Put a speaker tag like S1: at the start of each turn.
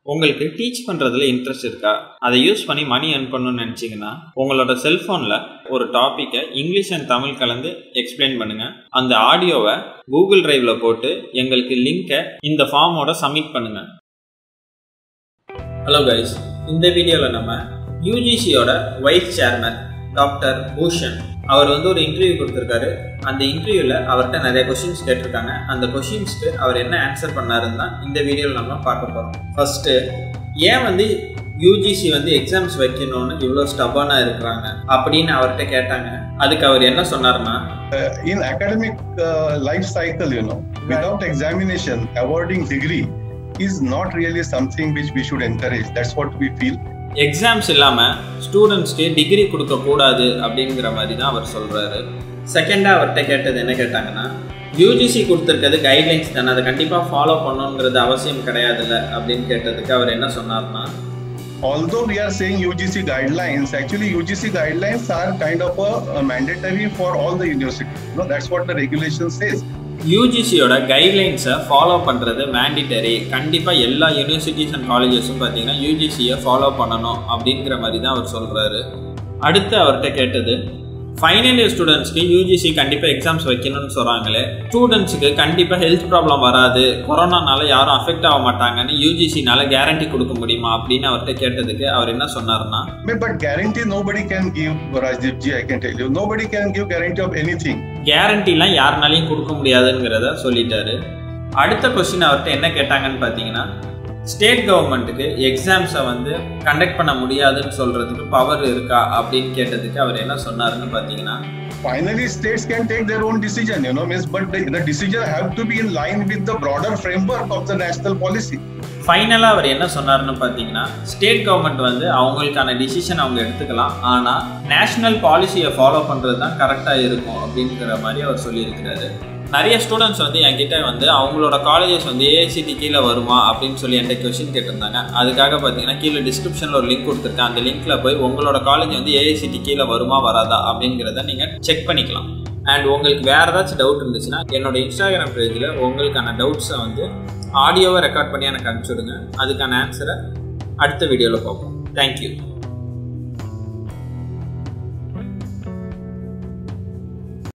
S1: உங்களுக்கு டீச் பண்ணுறதுல இன்ட்ரெஸ்ட் இருக்கா அதை யூஸ் பண்ணி மணி earn பண்ணணும்னு நினச்சிங்கன்னா உங்களோட செல்ஃபோனில் ஒரு டாப்பிக்கை இங்கிலீஷ் அண்ட் தமிழ் கலந்து எக்ஸ்பிளைன் பண்ணுங்கள் அந்த ஆடியோவை கூகுள் டிரைவில் போட்டு எங்களுக்கு லிங்கை இந்த ஃபார்மோட சப்மிட் பண்ணுங்கள் ஹலோ கைஸ் இந்த வீடியோவில் நம்ம யூஜிசியோட வைஸ் சேர்மன் டாக்டர் பூஷன் அவர் வந்து ஒரு இன்டர்வியூ கொடுத்துருக்காரு அந்த இன்டர்வியூவில் அவர்கிட்ட நிறைய கொஷின்ஸ் கேட்டிருக்காங்க அந்த கொஷின்ஸ்க்கு அவர் என்ன ஆன்சர் பண்ணாருன்னு தான் இந்த வீடியோவில் நம்ம பார்க்க போகிறோம் ஃபஸ்ட்டு ஏன் வந்து யூஜிசி வந்து எக்ஸாம்ஸ் வைக்கணும்னு இவ்வளோ ஸ்டபானாக இருக்கிறாங்க அப்படின்னு அவர்கிட்ட கேட்டாங்க அதுக்கு அவர் என்ன சொன்னார்னா
S2: in academic uh, life cycle, you know, without examination, awarding degree is not really something which we should encourage. That's what we feel.
S1: Exams இல்லாமல் ஸ்டூடெண்ட்ஸ்க்கு டிகிரி கொடுக்கக்கூடாது அப்படிங்கிற மாதிரி தான் அவர் சொல்கிறாரு செகண்டாக அவர்கிட்ட கேட்டது என்ன கேட்டாங்கன்னா யூஜிசி கொடுத்துருக்கிறது கைட்லைன்ஸ் தானே அதை கண்டிப்பாக ஃபாலோ பண்ணணுங்கிறது அவசியம் கிடையாதுல்ல அப்படின்னு கேட்டதுக்கு அவர் என்ன சொன்னார்னா
S2: Although we are saying UGC guidelines, actually UGC guidelines are kind of a, a mandatory for all the universities. You know, that's what the regulation says.
S1: யூஜிசியோட கைட்லைன்ஸை ஃபாலோ பண்ணுறது மேண்டிட்டரி கண்டிப்பாக எல்லா யூனிவர்சிட்டிஸ் அண்ட் காலேஜஸும் பார்த்தீங்கன்னா யூஜிசியை ஃபாலோ பண்ணணும் அப்படிங்கிற மாதிரி தான் அவர் சொல்கிறாரு அடுத்து அவர்கிட்ட கேட்டது ஃபைனல் இயர் ஸ்டூடெண்ட்ஸ்க்கு யூஜிசி கண்டிப்பாக எக்ஸாம்ஸ் வைக்கணும்னு சொல்கிறாங்களே ஸ்டூடெண்ட்ஸுக்கு கண்டிப்பாக ஹெல்த் ப்ராப்ளம் வராது கொரோனானால யாரும் அஃபெக்ட் ஆக மாட்டாங்கன்னு யூஜிசினால கேரண்டி கொடுக்க முடியுமா அப்படின்னு அவர்கிட்ட கேட்டதுக்கு அவர் என்ன சொன்னார்னா
S2: But guarantee nobody can give, Rajdeep ji, I can tell you. Nobody can give guarantee of anything.
S1: கேரண்டிலாம் யாருனாலையும் கொடுக்க முடியாதுங்கிறத சொல்லிட்டாரு அடுத்த கொஸ்டின் அவர்கிட்ட என்ன கேட்டாங்கன்னு பார்த்தீங்கன்னா ஸ்டேட் கவர்மெண்ட்டுக்கு எக்ஸாம்ஸை வந்து கண்டக்ட் பண்ண முடியாதுன்னு சொல்கிறதுக்கு பவர் இருக்கா அப்படின்னு கேட்டதுக்கு அவர் என்ன சொன்னாருன்னு பார்த்தீங்கன்னா
S2: Finally, states can take their own decision, you know, means, but the, the decision have to be in line with the broader framework of the national policy.
S1: ஃபைனலாக அவர் என்ன சொன்னாருன்னு பார்த்தீங்கன்னா ஸ்டேட் கவர்மெண்ட் வந்து அவங்களுக்கான டிசிஷன் அவங்க எடுத்துக்கலாம் ஆனால் நேஷ்னல் பாலிசியை ஃபாலோ பண்ணுறது தான் கரெக்டாக இருக்கும் அப்படிங்கிற மாதிரி அவர் சொல்லியிருக்கிறாரு நிறைய ஸ்டூடெண்ட்ஸ் வந்து என்கிட்ட வந்து அவங்களோட காலேஜஸ் வந்து ஏஐசிடி கீழே வருமா அப்படின்னு சொல்லி என்கிட்ட கொஷின் கேட்டிருந்தாங்க அதுக்காக பார்த்தீங்கன்னா கீழே டிஸ்கிரிப்ஷனில் ஒரு லிங்க் கொடுத்துருக்கேன் அந்த லிங்க்ல போய் உங்களோட காலேஜ் வந்து ஏஐசிடி கீழே வருமா வராதா அப்படிங்கிறத நீங்கள் செக் பண்ணிக்கலாம் அண்ட் உங்களுக்கு வேறு ஏதாச்சும் டவுட் இருந்துச்சுன்னா என்னோட இன்ஸ்டாகிராம் பேஜில் உங்களுக்கான டவுட்ஸை வந்து ஆடியோவை ரெக்கார்ட் பண்ணி எனக்கு அனுப்பிச்சுடுங்க அதுக்கான ஆன்சரை அடுத்த வீடியோவில் பார்ப்போம் தேங்க்யூ